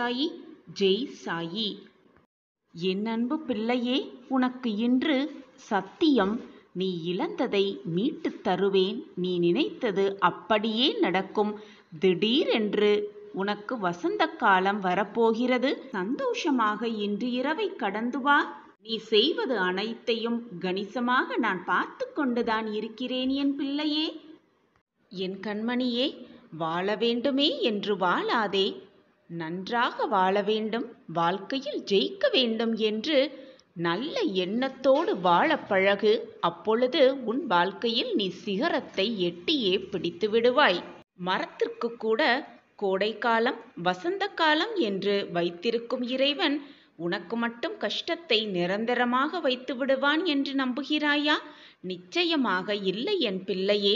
சாயி ஜெய் சாயி என் அன்பு பிள்ளையே உனக்கு இன்று சத்தியம் நீ இழந்ததை மீட்டுத் தருவேன் நீ நினைத்தது அப்படியே நடக்கும் திடீரென்று உனக்கு வசந்த காலம் வரப்போகிறது சந்தோஷமாக இன்று இரவை கடந்து வா நீ செய்வது அனைத்தையும் கணிசமாக நான் பார்த்து கொண்டுதான் இருக்கிறேன் என் பிள்ளையே என் கண்மணியே வாழ வேண்டுமே என்று வாழாதே நன்றாக வாழ வேண்டும் வாழ்க்கையில் ஜெயிக்க வேண்டும் என்று நல்ல எண்ணத்தோடு வாழப் பழகு அப்பொழுது உன் வாழ்க்கையில் நீ சிகரத்தை எட்டியே பிடித்து விடுவாய் மரத்திற்கு கூட கோடைக்காலம் வசந்த காலம் என்று வைத்திருக்கும் இறைவன் உனக்கு மட்டும் கஷ்டத்தை நிரந்தரமாக வைத்து விடுவான் என்று நம்புகிறாயா நிச்சயமாக இல்லை என் பிள்ளையே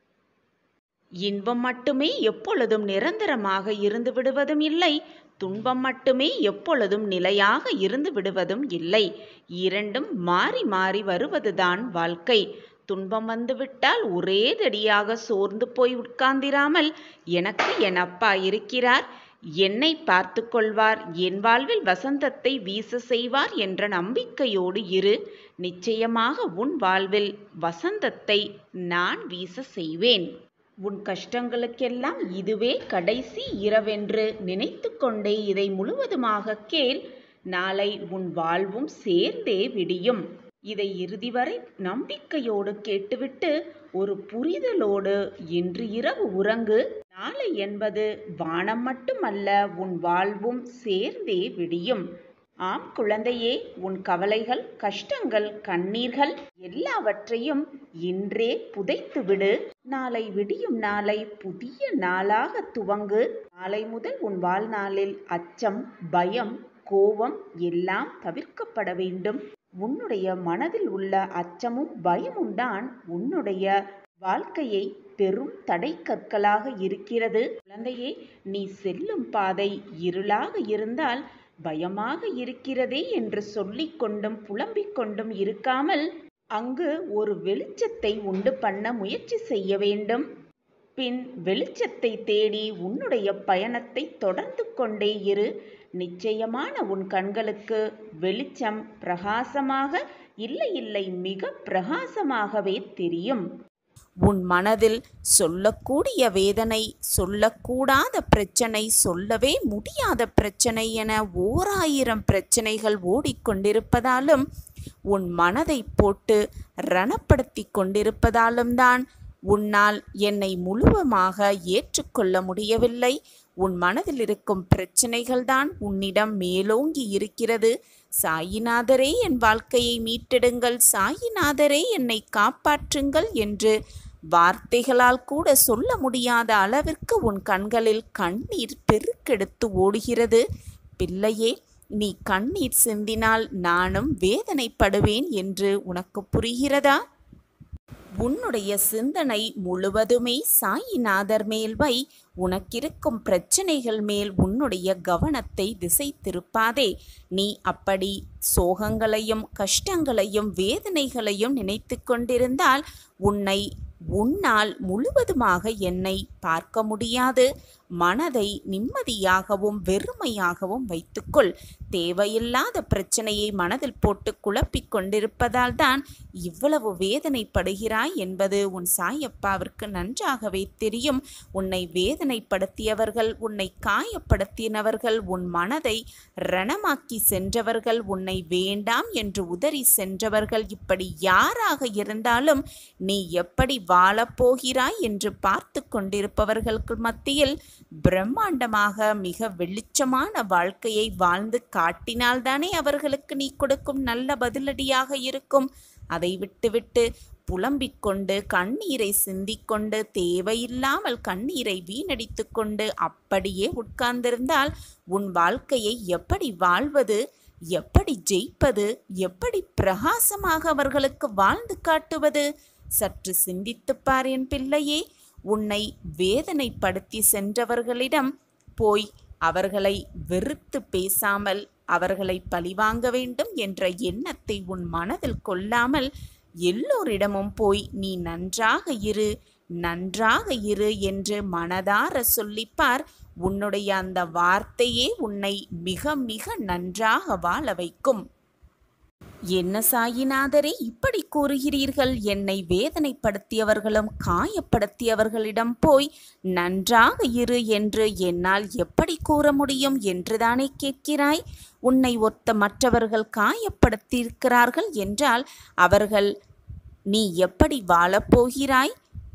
இன்பம் மட்டுமே எப்பொழுதும் நிரந்தரமாக இருந்து விடுவதும் இல்லை துன்பம் மட்டுமே எப்பொழுதும் நிலையாக இருந்து விடுவதும் இல்லை இரண்டும் மாறி மாறி வருவதுதான் வாழ்க்கை துன்பம் வந்துவிட்டால் ஒரே தடியாக சோர்ந்து போய் உட்கார்ந்திராமல் எனக்கு என் அப்பா இருக்கிறார் என்னை பார்த்து கொள்வார் என் வாழ்வில் வசந்தத்தை வீச செய்வார் என்ற நம்பிக்கையோடு இரு நிச்சயமாக உன் வாழ்வில் வசந்தத்தை நான் வீச செய்வேன் உன் கஷ்டங்களுக்கெல்லாம் இதுவே கடைசி இரவென்று நினைத்து கொண்டே இதை முழுவதுமாக கேள் நாளை உன் வாழ்வும் சேர்ந்தே விடியும் இதை இறுதி வரை நம்பிக்கையோடு கேட்டுவிட்டு ஒரு புரிதலோடு இன்று இரவு உறங்கு நாளை என்பது வானம் மட்டுமல்ல உன் வாழ்வும் சேர்ந்தே விடியும் ஆம் குழந்தையே உன் கவலைகள் கஷ்டங்கள் கண்ணீர்கள் எல்லாவற்றையும் இன்றே புதைத்து விடு நாளை விடியும் நாளை புதிய நாளாக துவங்கு நாளை முதல் உன் வாழ்நாளில் அச்சம் பயம் கோபம் எல்லாம் தவிர்க்கப்பட வேண்டும் உன்னுடைய மனதில் உள்ள அச்சமும் பயமும் தான் உன்னுடைய வாழ்க்கையை பெரும் தடை கற்களாக இருக்கிறது குழந்தையே நீ செல்லும் பாதை இருளாக இருந்தால் பயமாக இருக்கிறதே என்று சொல்லிக் கொண்டும் புலம்பிக் கொண்டும் இருக்காமல் அங்கு ஒரு வெளிச்சத்தை உண்டு பண்ண முயற்சி செய்ய வேண்டும் பின் வெளிச்சத்தை தேடி உன்னுடைய பயணத்தை தொடர்ந்து கொண்டே இரு நிச்சயமான உன் கண்களுக்கு வெளிச்சம் பிரகாசமாக இல்லை இல்லை மிக பிரகாசமாகவே தெரியும் உன் மனதில் சொல்லக்கூடிய வேதனை சொல்லக்கூடாத பிரச்சனை சொல்லவே முடியாத பிரச்சனை என ஓராயிரம் பிரச்சனைகள் ஓடிக்கொண்டிருப்பதாலும் உன் மனதை போட்டு ரணப்படுத்தி கொண்டிருப்பதாலும் தான் உன்னால் என்னை முழுவமாக ஏற்றுக்கொள்ள முடியவில்லை உன் மனதில் இருக்கும் பிரச்சனைகள்தான் உன்னிடம் மேலோங்கி இருக்கிறது சாயிநாதரே என் வாழ்க்கையை மீட்டெடுங்கள் சாயிநாதரே என்னை காப்பாற்றுங்கள் என்று வார்த்தைகளால் கூட சொல்ல முடியாத அளவிற்கு உன் கண்களில் கண்ணீர் பெருக்கெடுத்து ஓடுகிறது பிள்ளையே நீ கண்ணீர் சிந்தினால் நானும் வேதனைப்படுவேன் என்று உனக்கு புரிகிறதா உன்னுடைய சிந்தனை முழுவதுமே சாயிநாதர் மேல் வை உனக்கிருக்கும் பிரச்சனைகள் மேல் உன்னுடைய கவனத்தை திசை திருப்பாதே நீ அப்படி சோகங்களையும் கஷ்டங்களையும் வேதனைகளையும் நினைத்து கொண்டிருந்தால் உன்னை உன்னால் முழுவதுமாக என்னை பார்க்க முடியாது மனதை நிம்மதியாகவும் வெறுமையாகவும் வைத்துக்கொள் தேவையில்லாத பிரச்சனையை மனதில் போட்டு குழப்பிக் கொண்டிருப்பதால் தான் இவ்வளவு வேதனைப்படுகிறாய் என்பது உன் சாயப்பாவிற்கு நன்றாகவே தெரியும் உன்னை வேதனைப்படுத்தியவர்கள் உன்னை காயப்படுத்தினவர்கள் உன் மனதை ரணமாக்கி சென்றவர்கள் உன்னை வேண்டாம் என்று உதறி சென்றவர்கள் இப்படி யாராக இருந்தாலும் நீ எப்படி வாழப்போகிறாய் என்று பார்த்து கொண்டிருப்பவர்களுக்கு மத்தியில் பிரம்மாண்டமாக மிக வெளிச்சமான வாழ்க்கையை வாழ்ந்து காட்டினால்தானே அவர்களுக்கு நீ கொடுக்கும் நல்ல பதிலடியாக இருக்கும் அதை விட்டுவிட்டு புலம்பிக் கொண்டு கண்ணீரை சிந்திக்கொண்டு தேவையில்லாமல் கண்ணீரை வீணடித்து கொண்டு அப்படியே உட்கார்ந்திருந்தால் உன் வாழ்க்கையை எப்படி வாழ்வது எப்படி ஜெயிப்பது எப்படி பிரகாசமாக அவர்களுக்கு வாழ்ந்து காட்டுவது சற்று சிந்தித்துப் பார் என் பிள்ளையே உன்னை வேதனைப்படுத்தி சென்றவர்களிடம் போய் அவர்களை வெறுத்து பேசாமல் அவர்களை பழிவாங்க வேண்டும் என்ற எண்ணத்தை உன் மனதில் கொள்ளாமல் எல்லோரிடமும் போய் நீ நன்றாக இரு நன்றாக இரு என்று மனதார சொல்லிப்பார் உன்னுடைய அந்த வார்த்தையே உன்னை மிக மிக நன்றாக வாழ வைக்கும் என்ன சாயிநாதரே இப்படி கூறுகிறீர்கள் என்னை வேதனைப்படுத்தியவர்களும் காயப்படுத்தியவர்களிடம் போய் நன்றாக இரு என்று என்னால் எப்படி கூற முடியும் என்றுதானே கேட்கிறாய் உன்னை ஒத்த மற்றவர்கள் காயப்படுத்தியிருக்கிறார்கள் என்றால் அவர்கள் நீ எப்படி வாழப்போகிறாய்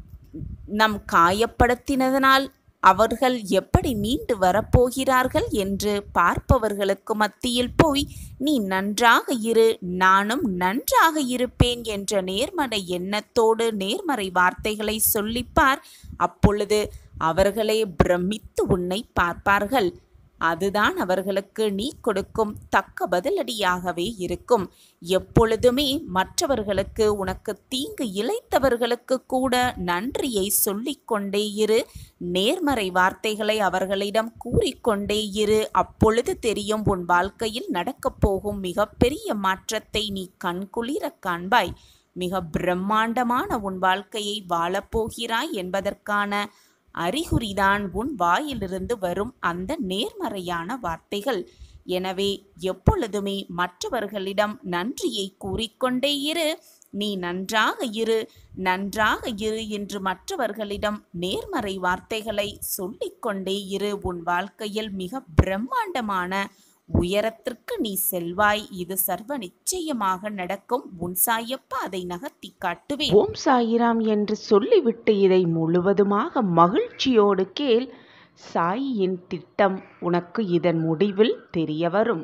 நம் காயப்படுத்தினதனால் அவர்கள் எப்படி மீண்டு வரப்போகிறார்கள் என்று பார்ப்பவர்களுக்கு மத்தியில் போய் நீ நன்றாக இரு நானும் நன்றாக இருப்பேன் என்ற நேர்மறை எண்ணத்தோடு நேர்மறை வார்த்தைகளை சொல்லிப்பார் அப்பொழுது அவர்களே பிரமித்து உன்னை பார்ப்பார்கள் அதுதான் அவர்களுக்கு நீ கொடுக்கும் தக்க பதிலடியாகவே இருக்கும் எப்பொழுதுமே மற்றவர்களுக்கு உனக்கு தீங்கு இழைத்தவர்களுக்கு கூட நன்றியை சொல்லிக்கொண்டே இரு நேர்மறை வார்த்தைகளை அவர்களிடம் கூறிக்கொண்டே இரு அப்பொழுது தெரியும் உன் வாழ்க்கையில் நடக்கப் போகும் மிகப்பெரிய மாற்றத்தை நீ கண்குளிர காண்பாய் மிக பிரம்மாண்டமான உன் வாழ்க்கையை வாழப்போகிறாய் என்பதற்கான அறிகுறிதான் உன் வாயிலிருந்து வரும் அந்த நேர்மறையான வார்த்தைகள் எனவே எப்பொழுதுமே மற்றவர்களிடம் நன்றியை கூறிக்கொண்டே இரு நீ நன்றாக இரு நன்றாக இரு என்று மற்றவர்களிடம் நேர்மறை வார்த்தைகளை சொல்லிக்கொண்டே இரு உன் வாழ்க்கையில் மிக பிரம்மாண்டமான உயரத்திற்கு நீ செல்வாய் இது சர்வ நிச்சயமாக நடக்கும் உன் சாயப்பா அதை நகர்த்தி காட்டுவேன் ஓம் சாயிராம் என்று சொல்லிவிட்டு இதை முழுவதுமாக மகிழ்ச்சியோடு கேள் சாயியின் திட்டம் உனக்கு இதன் முடிவில் தெரிய வரும்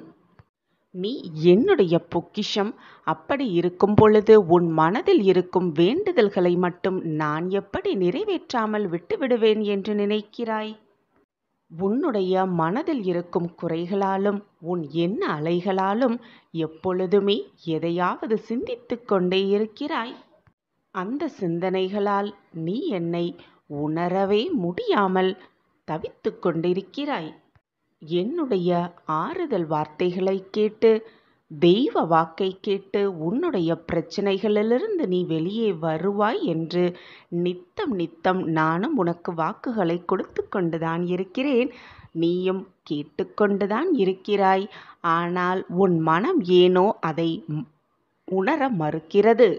நீ என்னுடைய பொக்கிஷம் அப்படி இருக்கும் பொழுது உன் மனதில் இருக்கும் வேண்டுதல்களை மட்டும் நான் எப்படி நிறைவேற்றாமல் விட்டுவிடுவேன் என்று நினைக்கிறாய் உன்னுடைய மனதில் இருக்கும் குறைகளாலும் உன் எண்ண அலைகளாலும் எப்பொழுதுமே எதையாவது சிந்தித்துக் கொண்டே இருக்கிறாய் அந்த சிந்தனைகளால் நீ என்னை உணரவே முடியாமல் தவித்துக் கொண்டிருக்கிறாய் என்னுடைய ஆறுதல் வார்த்தைகளை கேட்டு தெய்வ வாக்கை கேட்டு உன்னுடைய பிரச்சனைகளிலிருந்து நீ வெளியே வருவாய் என்று நித்தம் நித்தம் நானும் உனக்கு வாக்குகளை கொடுத்து கொண்டுதான் இருக்கிறேன் நீயும் கேட்டுக்கொண்டுதான் இருக்கிறாய் ஆனால் உன் மனம் ஏனோ அதை ம்- உணர மறுக்கிறது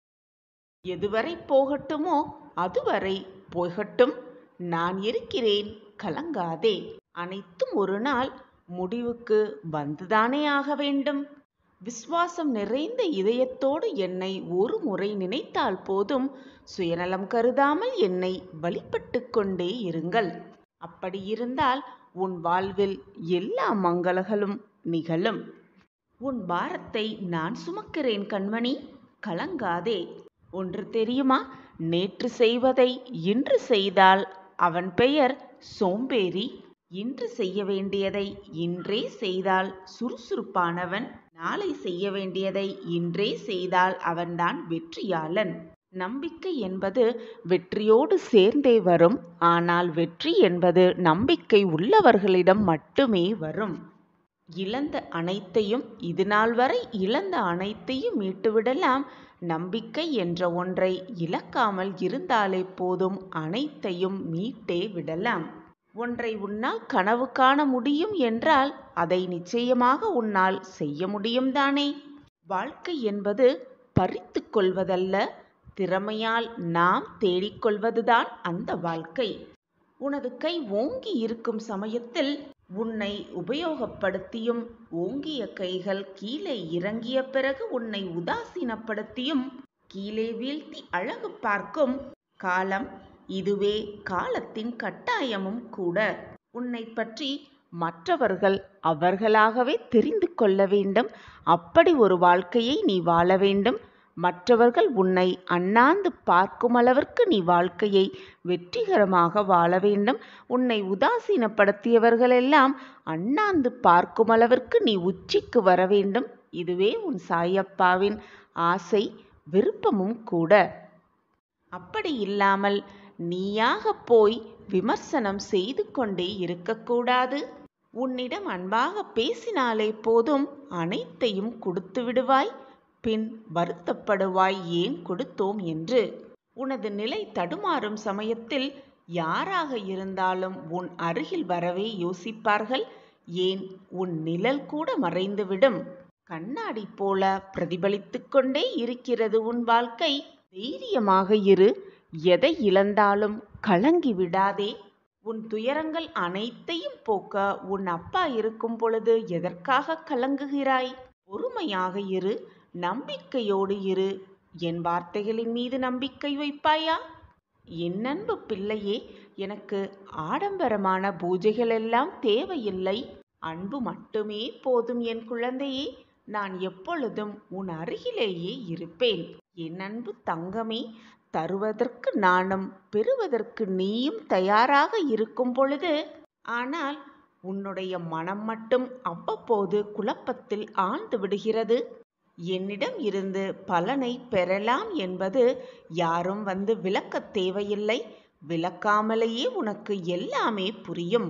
எதுவரை போகட்டுமோ அதுவரை போகட்டும் நான் இருக்கிறேன் கலங்காதே அனைத்தும் ஒரு நாள் முடிவுக்கு வந்துதானே ஆக வேண்டும் விசுவாசம் நிறைந்த இதயத்தோடு என்னை ஒரு முறை நினைத்தால் போதும் சுயநலம் கருதாமல் என்னை வழிபட்டு கொண்டே இருங்கள் அப்படி இருந்தால் உன் வாழ்வில் எல்லா மங்களங்களும் நிகழும் உன் பாரத்தை நான் சுமக்கிறேன் கண்மணி கலங்காதே ஒன்று தெரியுமா நேற்று செய்வதை இன்று செய்தால் அவன் பெயர் சோம்பேறி இன்று செய்ய வேண்டியதை இன்றே செய்தால் சுறுசுறுப்பானவன் நாளை செய்ய வேண்டியதை இன்றே செய்தால் அவன்தான் வெற்றியாளன் நம்பிக்கை என்பது வெற்றியோடு சேர்ந்தே வரும் ஆனால் வெற்றி என்பது நம்பிக்கை உள்ளவர்களிடம் மட்டுமே வரும் இழந்த அனைத்தையும் இது நாள் வரை இழந்த அனைத்தையும் மீட்டுவிடலாம் நம்பிக்கை என்ற ஒன்றை இழக்காமல் இருந்தாலே போதும் அனைத்தையும் மீட்டே விடலாம் ஒன்றை உன்னால் கனவு காண முடியும் என்றால் அதை நிச்சயமாக உன்னால் செய்ய முடியும் தானே வாழ்க்கை என்பது பறித்து கொள்வதல்ல திறமையால் நாம் தேடிக்கொள்வதுதான் அந்த வாழ்க்கை உனது கை ஓங்கி இருக்கும் சமயத்தில் உன்னை உபயோகப்படுத்தியும் ஓங்கிய கைகள் கீழே இறங்கிய பிறகு உன்னை உதாசீனப்படுத்தியும் கீழே வீழ்த்தி அழகு பார்க்கும் காலம் இதுவே காலத்தின் கட்டாயமும் கூட உன்னை பற்றி மற்றவர்கள் அவர்களாகவே தெரிந்து கொள்ள வேண்டும் அப்படி ஒரு வாழ்க்கையை நீ வாழ வேண்டும் மற்றவர்கள் உன்னை அண்ணாந்து பார்க்கும் அளவிற்கு நீ வாழ்க்கையை வெற்றிகரமாக வாழ வேண்டும் உன்னை உதாசீனப்படுத்தியவர்களெல்லாம் அண்ணாந்து பார்க்கும் அளவிற்கு நீ உச்சிக்கு வர வேண்டும் இதுவே உன் சாயப்பாவின் ஆசை விருப்பமும் கூட அப்படி இல்லாமல் நீயாக போய் விமர்சனம் செய்து கொண்டே இருக்கக்கூடாது உன்னிடம் அன்பாக பேசினாலே போதும் அனைத்தையும் கொடுத்து விடுவாய் பின் வருத்தப்படுவாய் ஏன் கொடுத்தோம் என்று உனது நிலை தடுமாறும் சமயத்தில் யாராக இருந்தாலும் உன் அருகில் வரவே யோசிப்பார்கள் ஏன் உன் நிழல் கூட மறைந்துவிடும் கண்ணாடி போல பிரதிபலித்துக் கொண்டே இருக்கிறது உன் வாழ்க்கை தைரியமாக இரு எதை இழந்தாலும் கலங்கி விடாதே உன் துயரங்கள் அனைத்தையும் போக்க உன் அப்பா இருக்கும் பொழுது எதற்காக கலங்குகிறாய் பொறுமையாக இரு நம்பிக்கையோடு இரு என் வார்த்தைகளின் மீது நம்பிக்கை வைப்பாயா என் அன்பு பிள்ளையே எனக்கு ஆடம்பரமான பூஜைகள் எல்லாம் தேவையில்லை அன்பு மட்டுமே போதும் என் குழந்தையே நான் எப்பொழுதும் உன் அருகிலேயே இருப்பேன் என் அன்பு தங்கமே தருவதற்கு நானும் பெறுவதற்கு நீயும் தயாராக இருக்கும் பொழுது ஆனால் உன்னுடைய மனம் மட்டும் அவ்வப்போது குழப்பத்தில் ஆழ்ந்து விடுகிறது என்னிடம் இருந்து பலனை பெறலாம் என்பது யாரும் வந்து விளக்கத் தேவையில்லை விளக்காமலேயே உனக்கு எல்லாமே புரியும்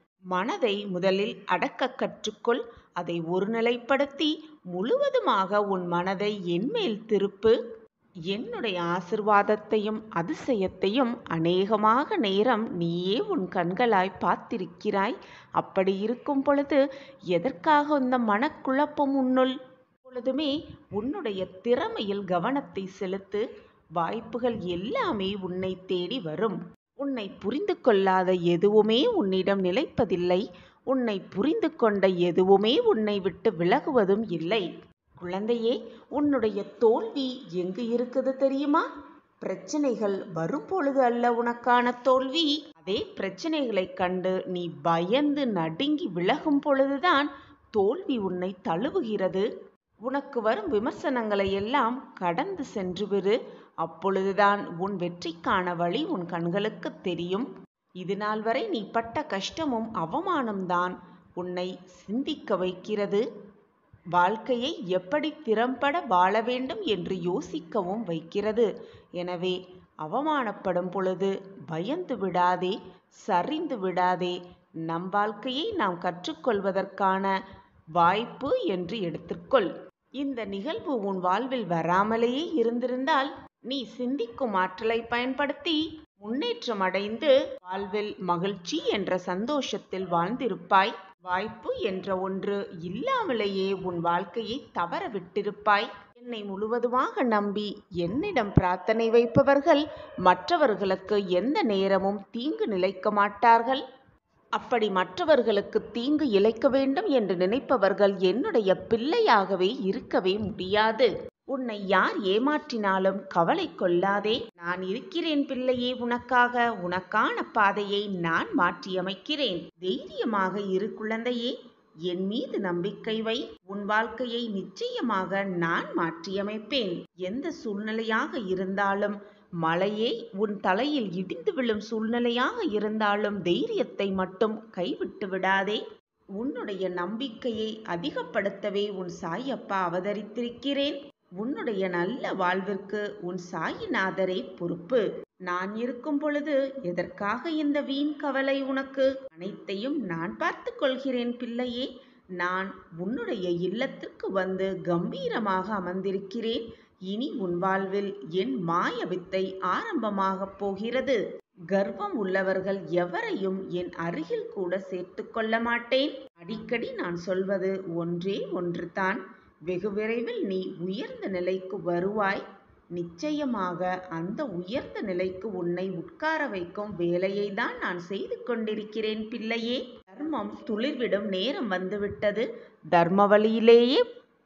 மனதை முதலில் அடக்க கற்றுக்கொள் அதை ஒருநிலைப்படுத்தி முழுவதுமாக உன் மனதை என்மேல் திருப்பு என்னுடைய ஆசிர்வாதத்தையும் அதிசயத்தையும் அநேகமாக நேரம் நீயே உன் கண்களாய் பார்த்திருக்கிறாய் அப்படி இருக்கும் பொழுது எதற்காக இந்த மனக்குழப்பம் உன்னுள் பொழுதுமே உன்னுடைய திறமையில் கவனத்தை செலுத்து வாய்ப்புகள் எல்லாமே உன்னை தேடி வரும் உன்னை புரிந்து கொள்ளாத எதுவுமே உன்னிடம் நிலைப்பதில்லை உன்னை புரிந்து கொண்ட எதுவுமே உன்னை விட்டு விலகுவதும் இல்லை குழந்தையே உன்னுடைய தோல்வி எங்கு இருக்குது தெரியுமா பிரச்சனைகள் வரும் பொழுது அல்ல உனக்கான தோல்வி அதே பிரச்சனைகளைக் கண்டு நீ பயந்து நடுங்கி விலகும் பொழுதுதான் தோல்வி உன்னை தழுவுகிறது உனக்கு வரும் விமர்சனங்களை எல்லாம் கடந்து சென்று விடு அப்பொழுதுதான் உன் வெற்றிக்கான வழி உன் கண்களுக்கு தெரியும் இது நாள் வரை நீ பட்ட கஷ்டமும் அவமானம்தான் உன்னை சிந்திக்க வைக்கிறது வாழ்க்கையை எப்படி திறம்பட வாழ வேண்டும் என்று யோசிக்கவும் வைக்கிறது எனவே அவமானப்படும் பொழுது பயந்து விடாதே சரிந்து விடாதே நம் வாழ்க்கையை நாம் கற்றுக்கொள்வதற்கான வாய்ப்பு என்று எடுத்துக்கொள் இந்த நிகழ்வு உன் வாழ்வில் வராமலேயே இருந்திருந்தால் நீ சிந்திக்கும் ஆற்றலை பயன்படுத்தி முன்னேற்றம் அடைந்து வாழ்வில் மகிழ்ச்சி என்ற சந்தோஷத்தில் வாழ்ந்திருப்பாய் வாய்ப்பு என்ற ஒன்று இல்லாமலேயே உன் வாழ்க்கையை தவற விட்டிருப்பாய் என்னை முழுவதுமாக நம்பி என்னிடம் பிரார்த்தனை வைப்பவர்கள் மற்றவர்களுக்கு எந்த நேரமும் தீங்கு நிலைக்க மாட்டார்கள் அப்படி மற்றவர்களுக்கு தீங்கு இழைக்க வேண்டும் என்று நினைப்பவர்கள் என்னுடைய பிள்ளையாகவே இருக்கவே முடியாது உன்னை யார் ஏமாற்றினாலும் கவலை கொள்ளாதே நான் இருக்கிறேன் பிள்ளையே உனக்காக உனக்கான பாதையை நான் மாற்றியமைக்கிறேன் தைரியமாக இரு குழந்தையே என் மீது நம்பிக்கை வை உன் வாழ்க்கையை நிச்சயமாக நான் மாற்றியமைப்பேன் எந்த சூழ்நிலையாக இருந்தாலும் மலையே உன் தலையில் இடிந்து விழும் சூழ்நிலையாக இருந்தாலும் தைரியத்தை மட்டும் கைவிட்டு விடாதே உன்னுடைய நம்பிக்கையை அதிகப்படுத்தவே உன் சாயப்பா அவதரித்திருக்கிறேன் உன்னுடைய நல்ல வாழ்விற்கு உன் சாயிநாதரே பொறுப்பு நான் இருக்கும் பொழுது எதற்காக இந்த வீண் கவலை உனக்கு அனைத்தையும் நான் பார்த்து கொள்கிறேன் பிள்ளையே நான் உன்னுடைய இல்லத்திற்கு வந்து கம்பீரமாக அமர்ந்திருக்கிறேன் இனி உன் வாழ்வில் என் மாய வித்தை ஆரம்பமாகப் போகிறது கர்வம் உள்ளவர்கள் எவரையும் என் அருகில் கூட சேர்த்து கொள்ள மாட்டேன் அடிக்கடி நான் சொல்வது ஒன்றே ஒன்றுதான் வெகு விரைவில் நீ உயர்ந்த நிலைக்கு வருவாய் நிச்சயமாக அந்த உயர்ந்த நிலைக்கு உன்னை உட்கார வைக்கும் வேலையை தான் நான் செய்து கொண்டிருக்கிறேன் பிள்ளையே தர்மம் துளிர்விடும் நேரம் வந்துவிட்டது தர்ம வழியிலேயே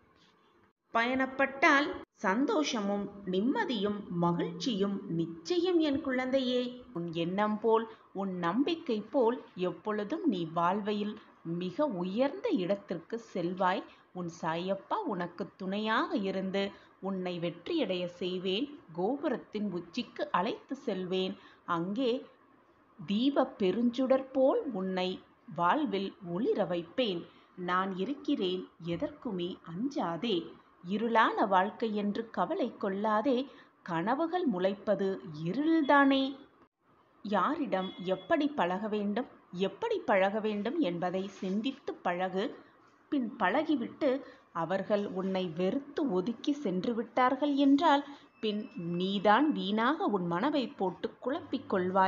பயணப்பட்டால் சந்தோஷமும் நிம்மதியும் மகிழ்ச்சியும் நிச்சயம் என் குழந்தையே உன் எண்ணம் போல் உன் நம்பிக்கை போல் எப்பொழுதும் நீ வாழ்வையில் மிக உயர்ந்த இடத்திற்கு செல்வாய் உன் சாயப்பா உனக்கு துணையாக இருந்து உன்னை வெற்றியடைய செய்வேன் கோபுரத்தின் உச்சிக்கு அழைத்து செல்வேன் அங்கே தீப பெருஞ்சுடர் போல் உன்னை வாழ்வில் ஒளிர வைப்பேன் நான் இருக்கிறேன் எதற்குமே அஞ்சாதே இருளான வாழ்க்கை என்று கவலை கொள்ளாதே கனவுகள் முளைப்பது இருள்தானே யாரிடம் எப்படி பழக வேண்டும் எப்படி பழக வேண்டும் என்பதை சிந்தித்து பழகு பின் பழகிவிட்டு அவர்கள் உன்னை வெறுத்து ஒதுக்கி சென்று விட்டார்கள் என்றால் பின் நீதான் வீணாக உன் மனவை போட்டு குழப்பிக் கொள்வாய்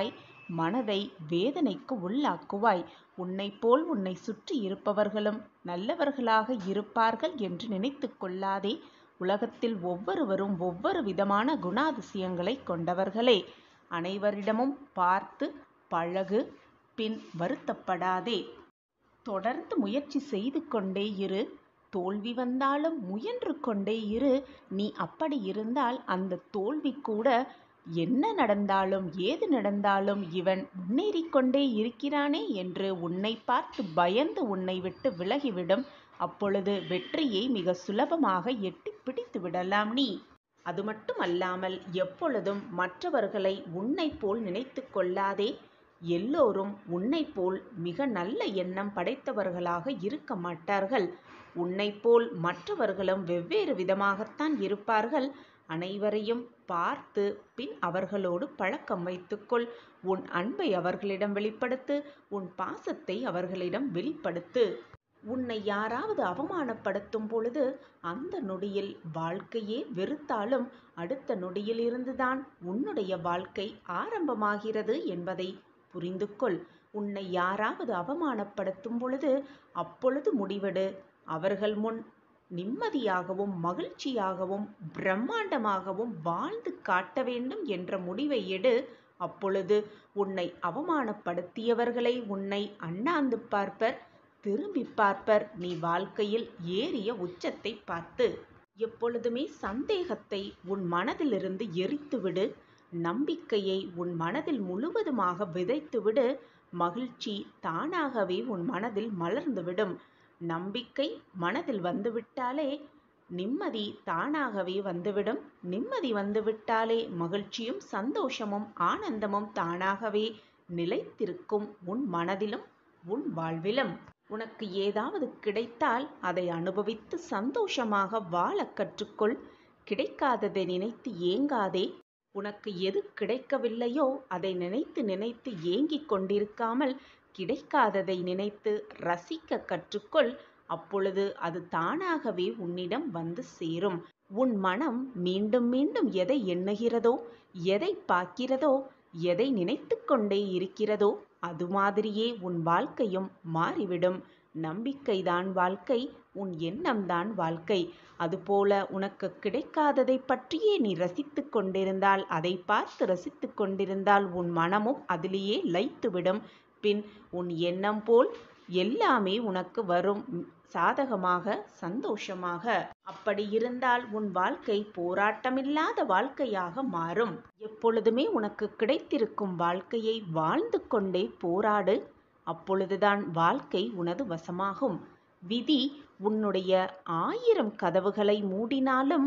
மனதை வேதனைக்கு உள்ளாக்குவாய் உன்னைப் போல் உன்னை சுற்றி இருப்பவர்களும் நல்லவர்களாக இருப்பார்கள் என்று நினைத்து கொள்ளாதே உலகத்தில் ஒவ்வொருவரும் ஒவ்வொரு விதமான குணாதிசயங்களை கொண்டவர்களே அனைவரிடமும் பார்த்து பழகு பின் வருத்தப்படாதே தொடர்ந்து முயற்சி செய்து கொண்டே இரு தோல்வி வந்தாலும் முயன்று கொண்டே இரு நீ அப்படி இருந்தால் அந்த தோல்வி கூட என்ன நடந்தாலும் ஏது நடந்தாலும் இவன் முன்னேறிக் கொண்டே இருக்கிறானே என்று உன்னை பார்த்து பயந்து உன்னை விட்டு விலகிவிடும் அப்பொழுது வெற்றியை மிக சுலபமாக எட்டி பிடித்து விடலாம் நீ அது மட்டுமல்லாமல் எப்பொழுதும் மற்றவர்களை உன்னைப் போல் நினைத்து கொள்ளாதே எல்லோரும் உன்னைப் போல் மிக நல்ல எண்ணம் படைத்தவர்களாக இருக்க மாட்டார்கள் உன்னைப் போல் மற்றவர்களும் வெவ்வேறு விதமாகத்தான் இருப்பார்கள் அனைவரையும் பார்த்து பின் அவர்களோடு பழக்கம் வைத்துக்கொள் உன் அன்பை அவர்களிடம் வெளிப்படுத்து உன் பாசத்தை அவர்களிடம் வெளிப்படுத்து உன்னை யாராவது அவமானப்படுத்தும் பொழுது அந்த நொடியில் வாழ்க்கையே வெறுத்தாலும் அடுத்த நொடியில் இருந்துதான் உன்னுடைய வாழ்க்கை ஆரம்பமாகிறது என்பதை புரிந்து கொள் உன்னை யாராவது அவமானப்படுத்தும் பொழுது அப்பொழுது முடிவெடு அவர்கள் முன் நிம்மதியாகவும் மகிழ்ச்சியாகவும் பிரம்மாண்டமாகவும் வாழ்ந்து காட்ட வேண்டும் என்ற முடிவை எடு அப்பொழுது உன்னை அவமானப்படுத்தியவர்களை உன்னை அண்ணாந்து பார்ப்பர் திரும்பி பார்ப்பர் நீ வாழ்க்கையில் ஏறிய உச்சத்தை பார்த்து எப்பொழுதுமே சந்தேகத்தை உன் மனதிலிருந்து எரித்துவிடு நம்பிக்கையை உன் மனதில் முழுவதுமாக விதைத்துவிடு மகிழ்ச்சி தானாகவே உன் மனதில் மலர்ந்துவிடும் நம்பிக்கை மனதில் வந்துவிட்டாலே நிம்மதி தானாகவே வந்துவிடும் நிம்மதி வந்துவிட்டாலே மகிழ்ச்சியும் சந்தோஷமும் ஆனந்தமும் தானாகவே நிலைத்திருக்கும் உன் மனதிலும் உன் வாழ்விலும் உனக்கு ஏதாவது கிடைத்தால் அதை அனுபவித்து சந்தோஷமாக வாழ கற்றுக்கொள் கிடைக்காததை நினைத்து ஏங்காதே உனக்கு எது கிடைக்கவில்லையோ அதை நினைத்து நினைத்து ஏங்கிக் கொண்டிருக்காமல் கிடைக்காததை நினைத்து ரசிக்க கற்றுக்கொள் அப்பொழுது அது தானாகவே உன்னிடம் வந்து சேரும் உன் மனம் மீண்டும் மீண்டும் எதை எண்ணுகிறதோ எதை பார்க்கிறதோ எதை நினைத்து கொண்டே இருக்கிறதோ அது மாதிரியே உன் வாழ்க்கையும் மாறிவிடும் நம்பிக்கைதான் வாழ்க்கை உன் எண்ணம்தான் வாழ்க்கை அதுபோல உனக்கு கிடைக்காததை பற்றியே நீ ரசித்து கொண்டிருந்தால் அதை பார்த்து ரசித்து கொண்டிருந்தால் உன் மனமும் அதிலேயே லயித்துவிடும் பின் உன் எண்ணம் போல் எல்லாமே உனக்கு வரும் சாதகமாக சந்தோஷமாக அப்படி இருந்தால் உன் வாழ்க்கை போராட்டமில்லாத வாழ்க்கையாக மாறும் எப்பொழுதுமே உனக்கு கிடைத்திருக்கும் வாழ்க்கையை வாழ்ந்து கொண்டே போராடு அப்பொழுதுதான் வாழ்க்கை உனது வசமாகும் விதி உன்னுடைய ஆயிரம் கதவுகளை மூடினாலும்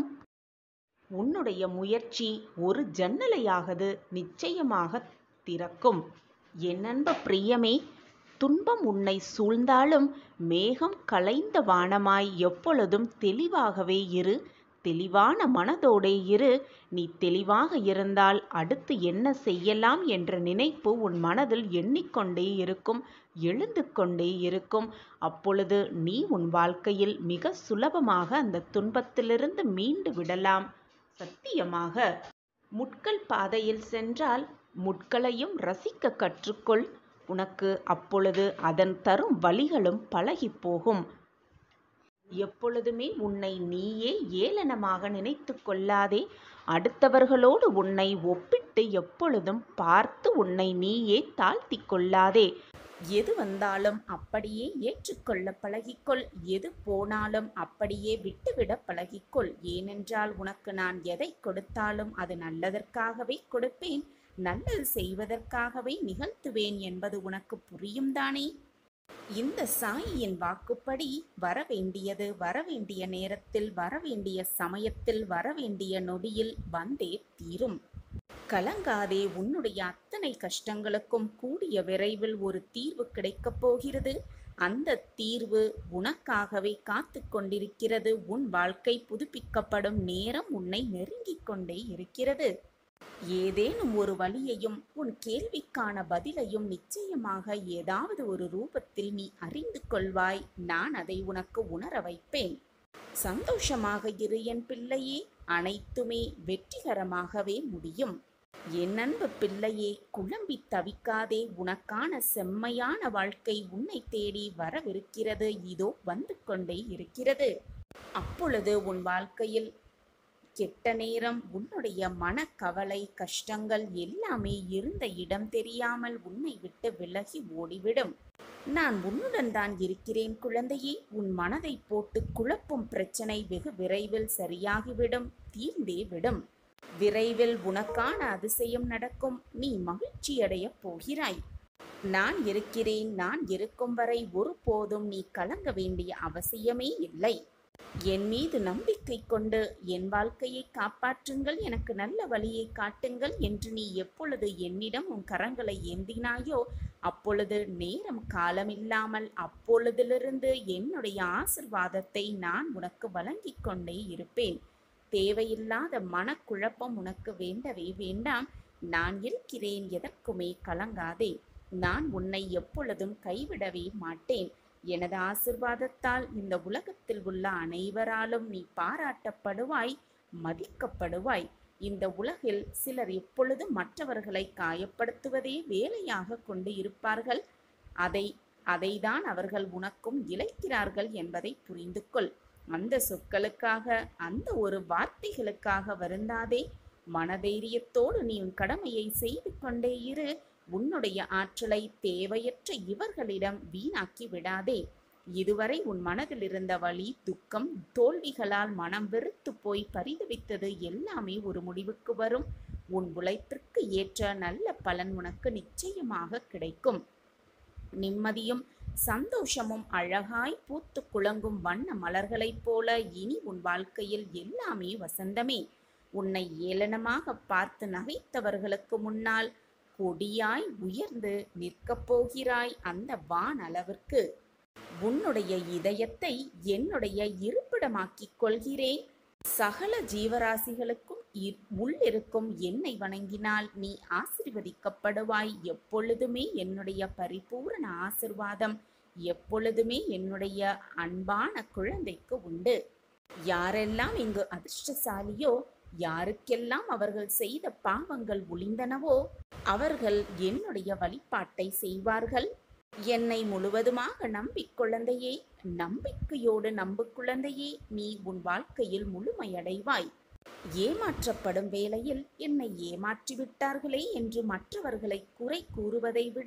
உன்னுடைய முயற்சி ஒரு ஜன்னலையாகது நிச்சயமாக திறக்கும் என் அன்ப பிரியமே துன்பம் உன்னை சூழ்ந்தாலும் மேகம் கலைந்த வானமாய் எப்பொழுதும் தெளிவாகவே இரு தெளிவான மனதோடே இரு நீ தெளிவாக இருந்தால் அடுத்து என்ன செய்யலாம் என்ற நினைப்பு உன் மனதில் எண்ணிக்கொண்டே இருக்கும் எழுந்து கொண்டே இருக்கும் அப்பொழுது நீ உன் வாழ்க்கையில் மிக சுலபமாக அந்த துன்பத்திலிருந்து மீண்டு விடலாம் சத்தியமாக முட்கள் பாதையில் சென்றால் முட்களையும் ரசிக்க கற்றுக்கொள் உனக்கு அப்பொழுது அதன் தரும் வழிகளும் பழகிப் போகும் எப்பொழுதுமே உன்னை நீயே ஏளனமாக நினைத்து கொள்ளாதே அடுத்தவர்களோடு உன்னை ஒப்பிட்டு எப்பொழுதும் பார்த்து உன்னை நீயே தாழ்த்தி கொள்ளாதே எது வந்தாலும் அப்படியே ஏற்றுக்கொள்ள பழகிக்கொள் எது போனாலும் அப்படியே விட்டுவிட பழகிக்கொள் ஏனென்றால் உனக்கு நான் எதை கொடுத்தாலும் அது நல்லதற்காகவே கொடுப்பேன் நல்லது செய்வதற்காகவே நிகழ்த்துவேன் என்பது உனக்கு புரியும் தானே இந்த சாயியின் வாக்குப்படி வரவேண்டியது வரவேண்டிய நேரத்தில் வரவேண்டிய சமயத்தில் வரவேண்டிய நொடியில் வந்தே தீரும் கலங்காதே உன்னுடைய அத்தனை கஷ்டங்களுக்கும் கூடிய விரைவில் ஒரு தீர்வு கிடைக்கப் போகிறது அந்த தீர்வு உனக்காகவே காத்து கொண்டிருக்கிறது உன் வாழ்க்கை புதுப்பிக்கப்படும் நேரம் உன்னை நெருங்கிக் கொண்டே இருக்கிறது ஏதேனும் ஒரு வழியையும் உன் கேள்விக்கான பதிலையும் நிச்சயமாக ஏதாவது ஒரு ரூபத்தில் நீ அறிந்து கொள்வாய் நான் அதை உனக்கு உணர வைப்பேன் சந்தோஷமாக இரு என் பிள்ளையே அனைத்துமே வெற்றிகரமாகவே முடியும் என் அன்பு பிள்ளையே குழம்பி தவிக்காதே உனக்கான செம்மையான வாழ்க்கை உன்னை தேடி வரவிருக்கிறது இதோ வந்து கொண்டே இருக்கிறது அப்பொழுது உன் வாழ்க்கையில் கெட்ட நேரம் உன்னுடைய மனக்கவலை கஷ்டங்கள் எல்லாமே இருந்த இடம் தெரியாமல் உன்னை விட்டு விலகி ஓடிவிடும் நான் உன்னுடன் தான் இருக்கிறேன் குழந்தையே உன் மனதை போட்டு குழப்பும் பிரச்சனை வெகு விரைவில் சரியாகிவிடும் தீர்ந்தே விடும் விரைவில் உனக்கான அதிசயம் நடக்கும் நீ மகிழ்ச்சியடையப் போகிறாய் நான் இருக்கிறேன் நான் இருக்கும் வரை ஒருபோதும் நீ கலங்க வேண்டிய அவசியமே இல்லை என் மீது நம்பிக்கை கொண்டு என் வாழ்க்கையை காப்பாற்றுங்கள் எனக்கு நல்ல வழியை காட்டுங்கள் என்று நீ எப்பொழுது என்னிடம் உன் கரங்களை ஏந்தினாயோ அப்பொழுது நேரம் காலமில்லாமல் அப்பொழுதிலிருந்து என்னுடைய ஆசிர்வாதத்தை நான் உனக்கு வழங்கிக் கொண்டே இருப்பேன் தேவையில்லாத மனக்குழப்பம் உனக்கு வேண்டவே வேண்டாம் நான் இருக்கிறேன் எதற்குமே கலங்காதே நான் உன்னை எப்பொழுதும் கைவிடவே மாட்டேன் எனது ஆசிர்வாதத்தால் இந்த உலகத்தில் உள்ள அனைவராலும் நீ பாராட்டப்படுவாய் மதிக்கப்படுவாய் இந்த உலகில் சிலர் எப்பொழுதும் மற்றவர்களை காயப்படுத்துவதே வேலையாக கொண்டு இருப்பார்கள் அதை அதைதான் அவர்கள் உனக்கும் இழைக்கிறார்கள் என்பதை புரிந்து கொள் அந்த சொற்களுக்காக அந்த ஒரு வார்த்தைகளுக்காக வருந்தாதே மனதைரியத்தோடு நீ உன் கடமையை செய்து கொண்டே இரு உன்னுடைய ஆற்றலை தேவையற்ற இவர்களிடம் வீணாக்கி விடாதே இதுவரை உன் மனதில் இருந்த வலி துக்கம் தோல்விகளால் மனம் வெறுத்து போய் பரிதவித்தது எல்லாமே ஒரு முடிவுக்கு வரும் உன் உழைப்பிற்கு ஏற்ற நல்ல பலன் உனக்கு நிச்சயமாக கிடைக்கும் நிம்மதியும் சந்தோஷமும் அழகாய் பூத்து குலங்கும் வண்ண மலர்களைப் போல இனி உன் வாழ்க்கையில் எல்லாமே வசந்தமே உன்னை ஏளனமாக பார்த்து நகைத்தவர்களுக்கு முன்னால் கொடியாய் உயர்ந்து நிற்கப் போகிறாய் அந்த வானளவிற்கு உன்னுடைய இதயத்தை என்னுடைய இருப்பிடமாக்கிக் கொள்கிறேன் சகல ஜீவராசிகளுக்கும் இ- உள்ளிருக்கும் என்னை வணங்கினால் நீ ஆசிர்வதிக்கப்படுவாய் எப்பொழுதுமே என்னுடைய பரிபூரண ஆசிர்வாதம் எப்பொழுதுமே என்னுடைய அன்பான குழந்தைக்கு உண்டு யாரெல்லாம் இங்கு அதிர்ஷ்டசாலியோ யாருக்கெல்லாம் அவர்கள் செய்த பாவங்கள் ஒளிந்தனவோ அவர்கள் என்னுடைய வழிபாட்டை செய்வார்கள் என்னை முழுவதுமாக நம்பிக் குழந்தையே நம்பிக்கையோடு நம்பு குழந்தையே நீ உன் வாழ்க்கையில் முழுமையடைவாய் ஏமாற்றப்படும் வேளையில் என்னை ஏமாற்றி விட்டார்களே என்று மற்றவர்களை குறை கூறுவதை விட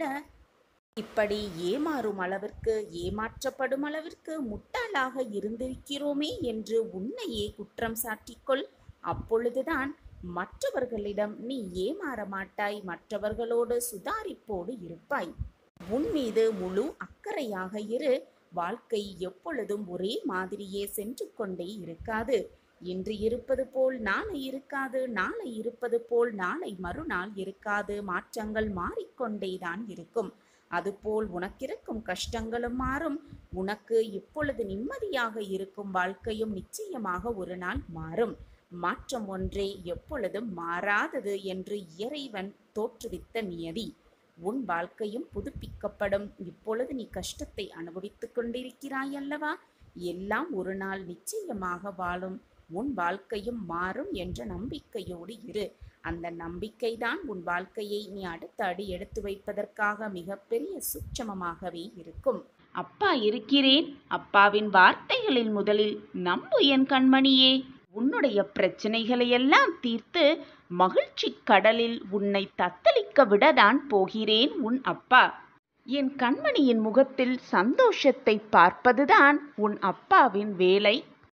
இப்படி ஏமாறும் அளவிற்கு ஏமாற்றப்படும் அளவிற்கு முட்டாளாக இருந்திருக்கிறோமே என்று உன்னையே குற்றம் சாட்டிக்கொள் அப்பொழுதுதான் மற்றவர்களிடம் நீ ஏமாற மாட்டாய் மற்றவர்களோடு சுதாரிப்போடு இருப்பாய் உன் மீது முழு அக்கறையாக இரு வாழ்க்கை எப்பொழுதும் ஒரே மாதிரியே சென்று கொண்டே இருக்காது இன்று இருப்பது போல் நாளை இருக்காது நாளை இருப்பது போல் நாளை மறுநாள் இருக்காது மாற்றங்கள் மாறிக்கொண்டேதான் இருக்கும் அதுபோல் உனக்கிருக்கும் கஷ்டங்களும் மாறும் உனக்கு இப்பொழுது நிம்மதியாக இருக்கும் வாழ்க்கையும் நிச்சயமாக ஒரு நாள் மாறும் மாற்றம் ஒன்றே எப்பொழுதும் மாறாதது என்று இறைவன் தோற்றுவித்த நியதி உன் வாழ்க்கையும் புதுப்பிக்கப்படும் இப்பொழுது நீ கஷ்டத்தை அனுபவித்துக் கொண்டிருக்கிறாய் அல்லவா எல்லாம் ஒரு நாள் நிச்சயமாக வாழும் உன் வாழ்க்கையும் மாறும் என்ற நம்பிக்கையோடு இரு அந்த நம்பிக்கைதான் உன் வாழ்க்கையை நீ அடுத்த அடி எடுத்து வைப்பதற்காக மிகப்பெரிய சூட்சமமாகவே இருக்கும் அப்பா இருக்கிறேன் அப்பாவின் வார்த்தைகளில் முதலில் நம்பு என் கண்மணியே உன்னுடைய பிரச்சனைகளை எல்லாம் தீர்த்து மகிழ்ச்சி கடலில் உன்னை தத்தளிக்க விடதான் போகிறேன் உன் அப்பா என் கண்மணியின் முகத்தில் சந்தோஷத்தை பார்ப்பதுதான் உன் அப்பாவின் வேலை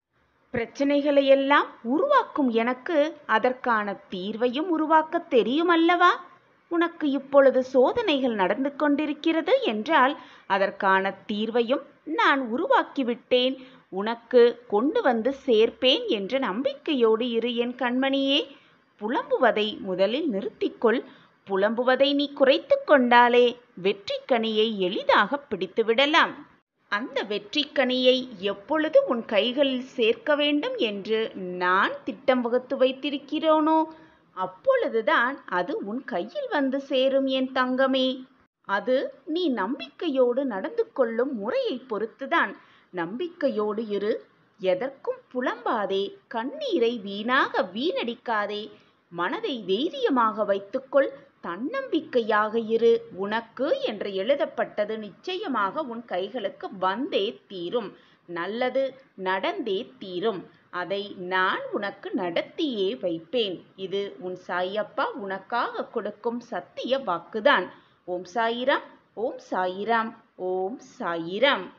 பிரச்சனைகளை எல்லாம் உருவாக்கும் எனக்கு அதற்கான தீர்வையும் உருவாக்க தெரியும் அல்லவா உனக்கு இப்பொழுது சோதனைகள் நடந்து கொண்டிருக்கிறது என்றால் அதற்கான தீர்வையும் நான் உருவாக்கிவிட்டேன் உனக்கு கொண்டு வந்து சேர்ப்பேன் என்ற நம்பிக்கையோடு இரு என் கண்மணியே புலம்புவதை முதலில் நிறுத்திக்கொள் புலம்புவதை நீ குறைத்து கொண்டாலே வெற்றிக்கனியை எளிதாக பிடித்து விடலாம் அந்த வெற்றிக்கனியை எப்பொழுது உன் கைகளில் சேர்க்க வேண்டும் என்று நான் திட்டம் வகுத்து வைத்திருக்கிறோனோ அப்பொழுதுதான் அது உன் கையில் வந்து சேரும் என் தங்கமே அது நீ நம்பிக்கையோடு நடந்து கொள்ளும் முறையை பொறுத்துதான் நம்பிக்கையோடு இரு எதற்கும் புலம்பாதே கண்ணீரை வீணாக வீணடிக்காதே மனதை தைரியமாக வைத்துக்கொள் தன்னம்பிக்கையாக இரு உனக்கு என்று எழுதப்பட்டது நிச்சயமாக உன் கைகளுக்கு வந்தே தீரும் நல்லது நடந்தே தீரும் அதை நான் உனக்கு நடத்தியே வைப்பேன் இது உன் சாயப்பா உனக்காக கொடுக்கும் சத்திய வாக்குதான் ஓம் சாயிராம் ஓம் சாயிராம் ஓம் சாயிராம்